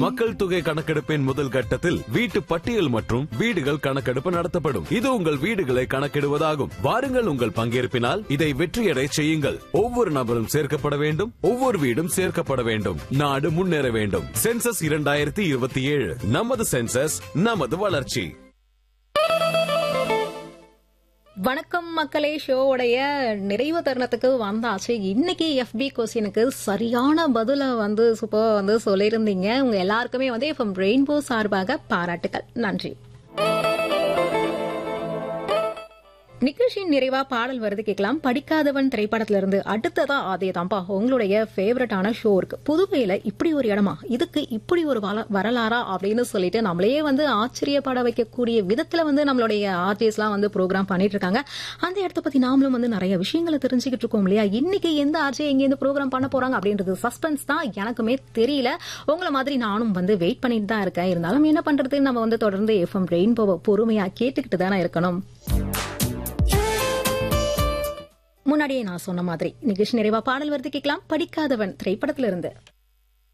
மக்கள் தொகை கணக்கெடுப்பின் முதல் கட்டத்தில் வீட்டு பட்டியல் மற்றும் வீடுகள் கணக்கெடுப்பு நடத்தப்படும் இது உங்கள் வீடுகளை கணக்கிடுவதாகும் வாருங்கள் உங்கள் பங்கேற்பினால் இதை வெற்றியடை செய்யுங்கள் ஒவ்வொரு நபரும் சேர்க்கப்பட வேண்டும் ஒவ்வொரு வீடும் சேர்க்கப்பட வேண்டும் நாடு முன்னேற வேண்டும் சென்சஸ் இரண்டாயிரத்தி இருபத்தி ஏழு நமது சென்சஸ் நமது வளர்ச்சி வணக்கம் மக்களே ஷோவுடைய நிறைவு தருணத்துக்கு வந்தாச்சு இன்னைக்கு எஃபி கொஸ்டினுக்கு சரியான பதில வந்து சூப்பர் வந்து சொல்லியிருந்தீங்க உங்க எல்லாருக்குமே வந்து எஃப்எம் ரெயின்போ சார்பாக பாராட்டுக்கள் நன்றி நிகழ்ச்சியின் நிறைவா பாடல் வருது கேட்கலாம் படிக்காதவன் திரைப்படத்துல இருந்து அடுத்ததா அதே தான்ப்பா உங்களுடைய ஃபேவரட்டான ஷோ இருக்கு புதுவையில இப்படி ஒரு இடமா இதுக்கு இப்படி ஒரு வள- வரலாறா அப்படின்னு சொல்லிட்டு நம்மளே வந்து ஆச்சரியப்பட வைக்கக்கூடிய விதத்துல வந்து நம்மளுடைய ஆர்டிஸ்ட் எல்லாம் வந்து ப்ரோக்ராம் பண்ணிட்டு இருக்காங்க அந்த இடத்த பத்தி நாமளும் வந்து நிறைய விஷயங்களை தெரிஞ்சுக்கிட்டு இருக்கோம் இல்லையா இன்னைக்கு எந்த ஆர்ஜே எங்க இருந்து ப்ரோக்ராம் பண்ண போறாங்க அப்படின்றது சஸ்பென்ஸ் தான் எனக்குமே தெரியல உங்களை மாதிரி நானும் வந்து வெயிட் பண்ணிட்டு தான் இருக்கேன் இருந்தாலும் என்ன பண்றது நம்ம வந்து தொடர்ந்து எஃப்எம் ரெயின்போவை பொறுமையா கேட்டுக்கிட்டு தானே இருக்கணும் முன்னாடியே நான் சொன்ன மாதிரி நிகழ்ச்சி நிறைவா பாடல் வருது கேட்கலாம் படிக்காதவன் திரைப்படத்திலிருந்து